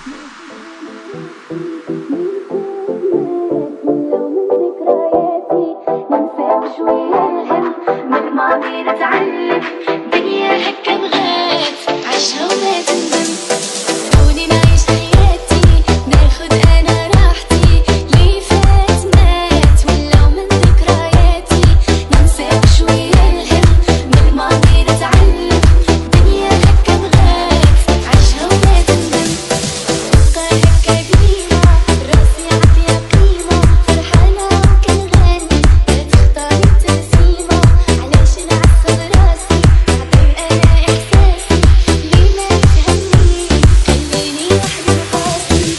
لو من ذكرياتي ننسى شوية الهم من ماضي نتعلم دنيا هكا بغات عيشها وما تندم خلوني نعيش حياتي ناخد انا راحتي لي فات مات ولو من ذكرياتي ننسى شوية الهم من ماضي نتعلم دنيا هكا بغات عيشها وما تندم بقى هكا قديمة راسي عطيها قيمة فرحانة وكنغني لا تختاري ابتسيمة علاش نعصب راسي عطي أنا إحساسي لي ما تهمني خليني وحدي بقاسي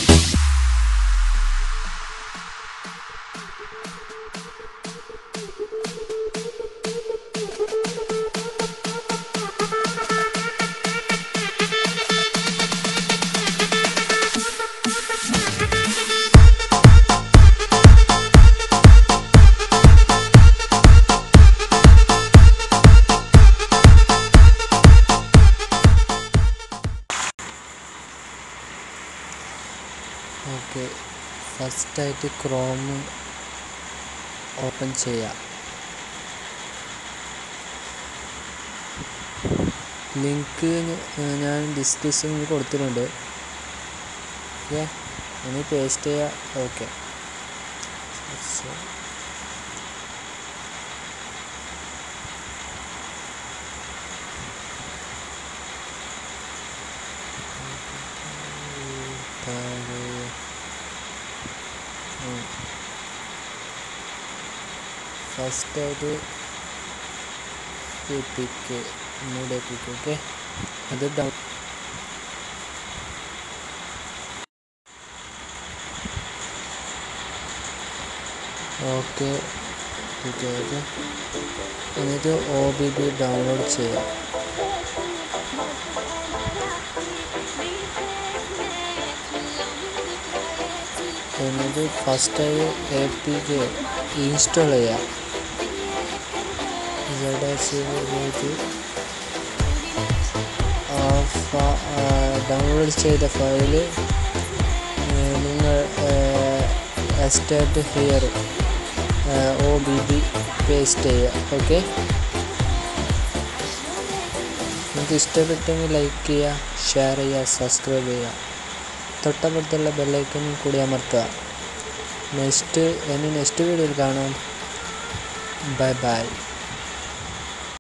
okay ഫസ്റ്റായിട്ട് Chrome open ചെയ്യാം link ഞാൻ ഡിസ്ക്രിപ്ഷനിൽ കൊടുത്തിട്ടുണ്ട് ഓക്കെ ഇനി പേസ്റ്റ് ചെയ്യാം ഓക്കെ താഴെ ഫസ്റ്റായിട്ട് എപ്പിക്ക് മൂഡ് എപ്പിക്ക് ഓക്കെ അത് ഡൗൺ ഓക്കെ ഓക്കെ എന്നിട്ട് ഒ ബി ബി ഡൗൺലോഡ് ചെയ്യാം എന്നിട്ട് ഫസ്റ്റായി എ പി കെ ഇൻസ്റ്റാൾ ചെയ്യാം പോയിട്ട് ഡൗൺലോഡ് ചെയ്ത ഫയൽ നിങ്ങൾ എസ്റ്റേറ്റ് here O B B paste ചെയ്യുക ഓക്കെ നിങ്ങൾക്ക് ഇഷ്ടപ്പെട്ടെങ്കിൽ ലൈക്ക് ചെയ്യുക ഷെയർ ചെയ്യുക സബ്സ്ക്രൈബ് ചെയ്യുക തൊട്ടപ്പുറത്തുള്ള ബെല്ലൈക്കനും കൂടി അമർത്തുക നെക്സ്റ്റ് ഇനി നെക്സ്റ്റ് വീഡിയോയിൽ കാണാം ബൈ ബൈ